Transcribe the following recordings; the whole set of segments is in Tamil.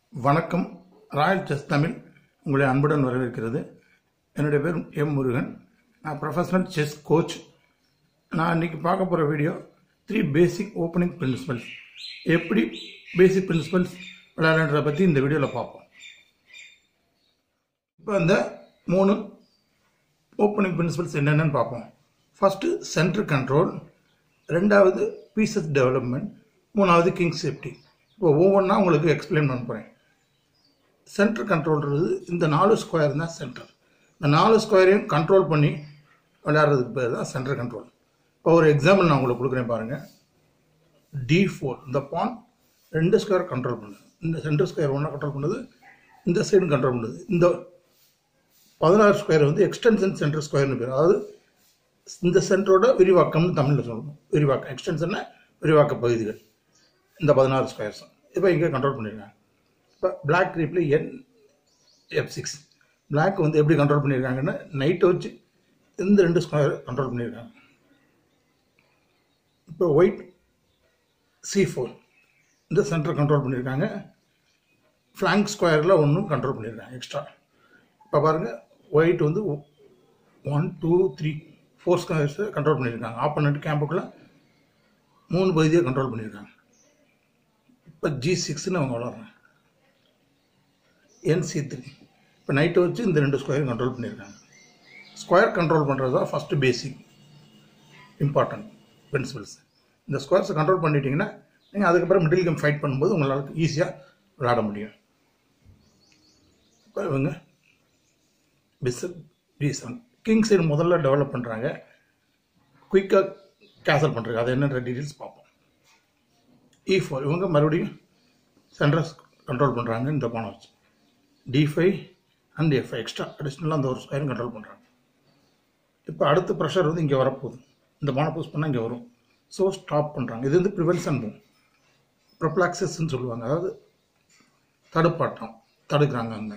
வணக்கம் ராயல் செஸ் தமிழ் உங்களை அன்புடன் வரவேற்கிறது என்னுடைய பேர் எம் முருகன் நான் ப்ரொஃபஷனல் செஸ் கோச் நான் இன்னைக்கு பார்க்க போகிற video three basic opening principles எப்படி பேசிக் பிரின்சிபல்ஸ் விளையாடுறத பற்றி இந்த வீடியோவில் பார்ப்போம் இப்போ இந்த மூணு ஓப்பனிங் பிரின்சிபல்ஸ் என்னென்னு பார்ப்போம் ஃபஸ்ட்டு சென்டர் கண்ட்ரோல் ரெண்டாவது பீசஸ் டெவலப்மெண்ட் மூணாவது கிங் சேஃப்டி இப்போ ஒவ்வொன்றா உங்களுக்கு எக்ஸ்பிளைன் பண்ண போகிறேன் சென்டர் கண்ட்ரோல்ன்றது இந்த நாலு ஸ்கொயர் தான் சென்டர் இந்த நாலு ஸ்கொயரையும் கண்ட்ரோல் பண்ணி விளையாடுறதுக்கு பேர் தான் சென்டர் கண்ட்ரோல் இப்போ ஒரு எக்ஸாம்பிள் நான் உங்களுக்கு கொடுக்குறேன் பாருங்கள் டி ஃபோர் இந்த பான் ரெண்டு ஸ்கொயர் கண்ட்ரோல் பண்ணுது இந்த சென்டர் ஸ்கொயர் ஒன்றா கண்ட்ரோல் பண்ணுது இந்த சைடு கண்ட்ரோல் பண்ணுது இந்த பதினாறு ஸ்கொயர் வந்து எக்ஸ்டென்ஷன் சென்டர் ஸ்கொயர்னு பேர் அதாவது இந்த சென்டரோட விரிவாக்கம்னு தமிழில் சொல்லணும் விரிவாக்கம் எக்ஸ்டென்ஷன்னா விரிவாக்க பகுதிகள் இந்த பதினாறு ஸ்கொயர்ஸ் இப்போ இங்கே கண்ட்ரோல் பண்ணியிருக்காங்க இப்போ பிளாக் க்ரீப்பில் என் எஃப் சிக்ஸ் பிளாக் வந்து எப்படி கண்ட்ரோல் பண்ணியிருக்காங்கன்னா நைட்டை வச்சு இந்த ரெண்டு ஸ்கொயர் கண்ட்ரோல் பண்ணியிருக்காங்க இப்போ ஒயிட் சி ஃபோர் இந்த சென்டர் கண்ட்ரோல் பண்ணியிருக்காங்க ஃப்ளாங்க் ஸ்கொயரில் ஒன்றும் கண்ட்ரோல் பண்ணியிருக்காங்க எக்ஸ்ட்ரா இப்போ பாருங்கள் ஒயிட் வந்து ஒன் டூ த்ரீ ஃபோர் ஸ்கொயர்ஸை கண்ட்ரோல் பண்ணியிருக்காங்க ஆப்போனண்ட் கேம்புக்குள்ளே மூணு பகுதியை கண்ட்ரோல் பண்ணியிருக்காங்க இப்போ ஜி சிக்ஸ்னு அவங்க வளர்றாங்க என்சி த்ரீ இப்போ நைட்டை வச்சு இந்த ரெண்டு ஸ்கொயர் கண்ட்ரோல் பண்ணியிருக்காங்க ஸ்கொயர் கண்ட்ரோல் பண்ணுறது தான் ஃபஸ்ட்டு பேசிக் இம்பார்ட்டன்ட் பிரின்சிபல்ஸ் இந்த ஸ்கொயர்ஸை கண்ட்ரோல் பண்ணிட்டீங்கன்னா நீங்கள் அதுக்கப்புறம் மிடில் கேம் ஃபைட் பண்ணும்போது உங்களால் ஈஸியாக விளையாட முடியும் இப்போ இவங்க bishop B seven king side முதல்ல டெவலப் பண்ணுறாங்க குயிக்காக கேன்சல் பண்ணுறாங்க அது என்னன்ற டீட்டெயில்ஸ் பார்ப்போம் இ ஃபோர் இவங்க மறுபடியும் சென்டர்ஸ் கண்ட்ரோல் பண்ணுறாங்க இந்த பானை வச்சு D five and F extra அடிஷ்னலாக அந்த ஒரு ஸ்கொயரும் கண்ட்ரோல் பண்ணுறாங்க இப்போ அடுத்த ப்ரெஷர் வந்து இங்கே வரப்போகுது இந்த பானை பூஸ் பண்ணால் இங்கே வரும் ஸோ ஸ்டாப் பண்ணுறாங்க இது வந்து ப்ரிவென்ஷன் பூம் ப்ரொப்ளாக்சஸ்ன்னு சொல்லுவாங்க அதாவது தடுப்பாட்டம் தடுக்கிறாங்க அங்கே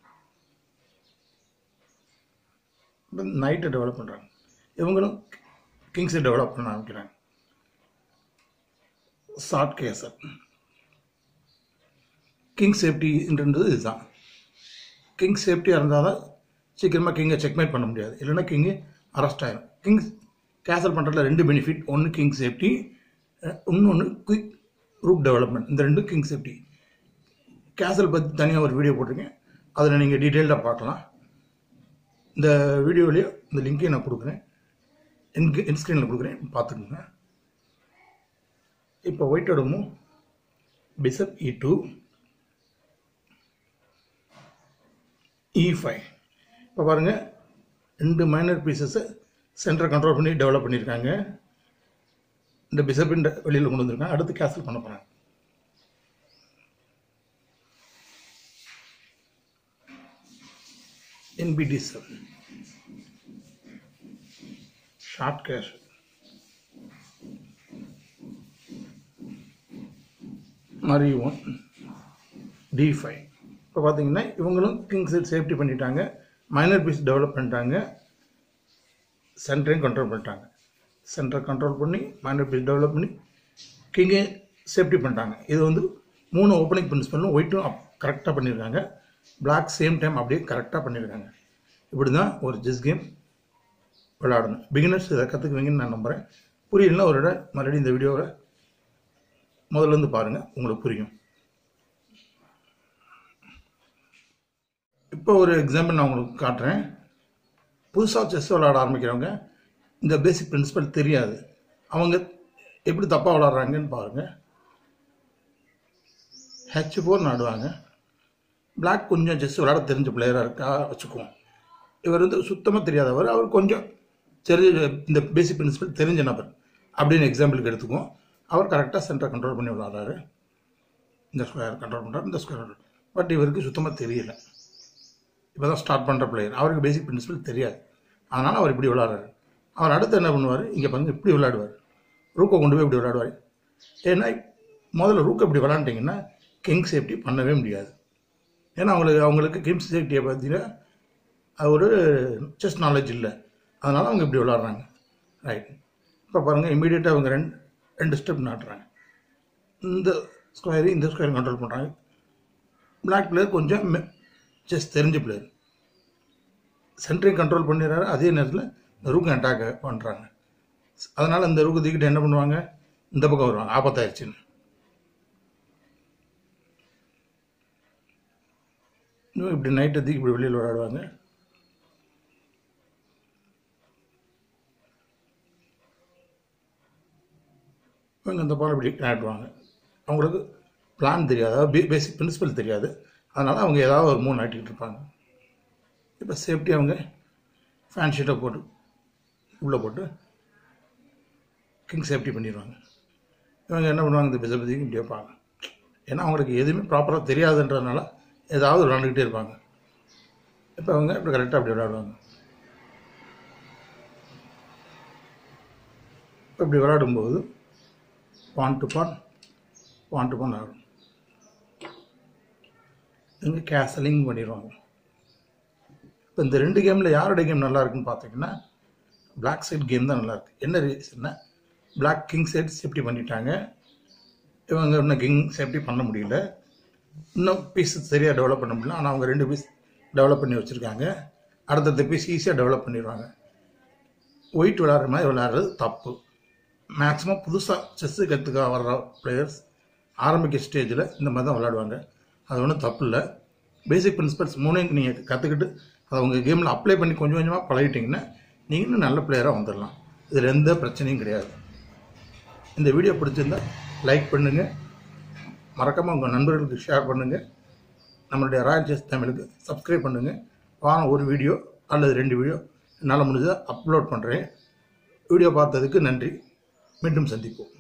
இப்போ நைட்டை டெவலப் பண்ணுறாங்க இவங்களும் கிங்ஸை டெவலப் பண்ண ஆரம்பிக்கிறாங்க ஷார்ட் கேசர் கிங் சேஃப்டின்றது இதுதான் கிங் சேஃப்டியாக இருந்தால் தான் சீக்கிரமாக கிங்கை செக்மேட் பண்ண முடியாது இல்லைன்னா கிங்கு அரெஸ்ட் ஆயிரும் கிங் கேன்சல் பண்ணுறதுல ரெண்டு பெனிஃபிட் ஒன்று கிங் சேஃப்டி இன்னொன்று குயிக் ரூப் டெவலப்மெண்ட் இந்த ரெண்டும் கிங் சேஃப்டி கேன்சல் பற்றி தனியாக ஒரு வீடியோ போட்டிருக்கேன் அதில் நீங்கள் டீட்டெயில்டாக பார்க்கலாம் இந்த வீடியோலேயே இந்த லிங்க்கையும் நான் கொடுக்குறேன் என் என் ஸ்க்ரீனில் கொடுக்குறேன் பார்த்துக்குங்க இப்போ ஒயிட்டோட move bishop E two E five இப்போ பாருங்கள் ரெண்டு மைனர் பீசஸை சென்டரை கண்ட்ரோல் பண்ணி டெவலப் பண்ணியிருக்காங்க இந்த பிசப்பின் வெளியில் கொண்டு வந்திருக்காங்க அடுத்து கேன்சல் பண்ண போகிறாங்க என்பிடி செவன் ஷார்ட் கேஷ் மரி ஒன் டி ஃபைவ் இப்போ பார்த்தீங்கன்னா இவங்களும் கிங் சைட் சேஃப்டி பண்ணிட்டாங்க மைனர் பீஸ் டெவலப் பண்ணிட்டாங்க சென்டரையும் கண்ட்ரோல் பண்ணிட்டாங்க சென்டரை கண்ட்ரோல் பண்ணி மைனர் பீஸ் டெவலப் பண்ணி கிங்கை சேஃப்டி பண்ணிட்டாங்க இது வந்து மூணு ஓப்பனிங் பிரின்சிபலும் ஒயிட்டும் கரெக்டாக பண்ணியிருக்காங்க பிளாக் சேம் டைம் அப்படியே கரெக்டாக பண்ணியிருக்காங்க இப்படி தான் ஒரு செஸ் கேம் விளையாடணும் பிகினர்ஸ் இதை கற்றுக்குவீங்கன்னு நான் நம்புகிறேன் புரியலன்னா ஒரு இடம் மறுபடியும் இந்த வீடியோவை முதல்ல இருந்து பாருங்கள் உங்களுக்கு புரியும் இப்போ ஒரு எக்ஸாம்பிள் நான் உங்களுக்கு காட்டுறேன் புதுசாக செஸ் விளையாட ஆரம்பிக்கிறவங்க இந்த பேசிக் பிரின்சிபல் தெரியாது அவங்க எப்படி தப்பாக விளாட்றாங்கன்னு பாருங்கள் ஹெச் ஃபோர் நாடுவாங்க பிளாக் கொஞ்சம் செஸ் விளையாட தெரிஞ்ச பிளேயராக இருக்கா வச்சுக்குவோம் இவர் வந்து சுத்தமாக தெரியாதவர் அவர் கொஞ்சம் தெரிஞ்ச இந்த பேசிக் பிரின்சிபல் தெரிஞ்ச நபர் அப்படின்னு எக்ஸாம்பிளுக்கு எடுத்துக்குவோம் அவர் கரெக்டாக சென்டரை கண்ட்ரோல் பண்ணி விளாட்றாரு இந்த ஸ்கொயர் கண்ட்ரோல் பண்ணுறாரு இந்த ஸ்கொயர் பட் இவருக்கு சுத்தமாக தெரியல இப்போ தான் ஸ்டார்ட் பண்ணுற பிளேயர் அவருக்கு பேசிக் பிரின்சிபல் தெரியாது அதனால் அவர் இப்படி விளாட்றாரு அவர் அடுத்து என்ன பண்ணுவார் இங்கே பாருங்க இப்படி விளையாடுவார் ரூக்கை கொண்டு போய் இப்படி விளையாடுவார் ஏன்னா முதல்ல ரூக்கை இப்படி விளாண்டிங்கன்னா கிங் சேஃப்டி பண்ணவே முடியாது ஏன்னா அவங்களுக்கு அவங்களுக்கு கிங் சேஃப்டியை பார்த்தீங்கன்னா அது ஒரு செஸ் நாலேஜ் இல்லை அதனால் அவங்க இப்படி விளாட்றாங்க ரைட் இப்போ பாருங்கள் இமீடியட்டாக அவங்க ரெண்டு ரெண்டு ஸ்டெப் நாட்டுறாங்க இந்த ஸ்கொயரையும் இந்த ஸ்கொயரும் கண்ட்ரோல் பண்ணுறாங்க பிளாக் பிளேயர் கொஞ்சம் செஸ் தெரிஞ்ச பிளேயர் சென்டரையும் கண்ட்ரோல் பண்ணிடுறாரு அதே நேரத்தில் இந்த ரூக்கு அட்டாக் பண்ணுறாங்க அதனால் இந்த ரூக்கு தூக்கிட்டு என்ன பண்ணுவாங்க இந்த பக்கம் வருவாங்க ஆபத்தாயிருச்சுன்னு இன்னும் இப்படி நைட்டை தூக்கி இப்படி வெளியில் விளையாடுவாங்க இவங்க இந்த பால் இப்படி விளையாடுவாங்க அவங்களுக்கு பிளான் தெரியாது அதாவது பேசிக் பிரின்சிபல் தெரியாது அதனால் அவங்க ஏதாவது ஒரு மூணு ஆட்டிக்கிட்டு இருப்பாங்க இப்போ சேஃப்டி அவங்க ஃபேன் ஷீட்டை போட்டு உள்ளே போட்டு கிங் சேஃப்டி பண்ணிடுவாங்க இவங்க என்ன பண்ணுவாங்க இந்த பிசபதிக்கு இப்படி வைப்பாங்க ஏன்னா அவங்களுக்கு எதுவுமே ப்ராப்பராக தெரியாதுன்றதுனால ஏதாவது விளாண்டுக்கிட்டே இருப்பாங்க இப்போ அவங்க இப்படி கரெக்டாக அப்படி விளையாடுவாங்க இப்போ இப்படி விளையாடும்போது பான் டு பான் பான் டு பான் ஆகும் இங்கே கேசலிங் பண்ணிடுவாங்க இப்போ இந்த ரெண்டு கேமில் யாரோட கேம் நல்லா இருக்குன்னு பார்த்தீங்கன்னா பிளாக் சைட் கேம் தான் நல்லா இருக்கு என்ன ரீசன்னா பிளாக் கிங் சைட் சேஃப்டி பண்ணிட்டாங்க இவங்க இன்னும் கிங் சேஃப்டி பண்ண முடியல இன்னும் பீஸ் சரியாக டெவலப் பண்ண முடியல ஆனால் அவங்க ரெண்டு பீஸ் டெவலப் பண்ணி வச்சுருக்காங்க அடுத்தடுத்த பீஸ் ஈஸியாக டெவலப் பண்ணிடுவாங்க ஒயிட் விளாட்ற மாதிரி விளையாடுறது தப்பு மேக்ஸிமம் புதுசாக செஸ்ஸு கற்றுக்க வர்ற பிளேயர்ஸ் ஆரம்பிக்க ஸ்டேஜில் இந்த மாதிரி தான் விளையாடுவாங்க அது ஒன்றும் தப்பு இல்லை பேசிக் பிரின்சிபல்ஸ் மூணையும் நீங்கள் கற்றுக்கிட்டு அதை உங்கள் கேமில் அப்ளை பண்ணி கொஞ்சம் கொஞ்சமாக பழகிட்டிங்கன்னா நீங்கள் இன்னும் நல்ல பிளேயராக வந்துடலாம் இதில் எந்த பிரச்சனையும் கிடையாது இந்த வீடியோ பிடிச்சிருந்தா லைக் பண்ணுங்கள் மறக்காமல் உங்கள் நண்பர்களுக்கு ஷேர் பண்ணுங்கள் நம்மளுடைய ராயல் செஸ் தமிழுக்கு சப்ஸ்கிரைப் பண்ணுங்கள் வாரம் ஒரு வீடியோ அல்லது ரெண்டு வீடியோ என்னால் முடிஞ்சதை அப்லோட் பண்ணுறேன் வீடியோ பார்த்ததுக்கு நன்றி மீண்டும் சந்திப்போம்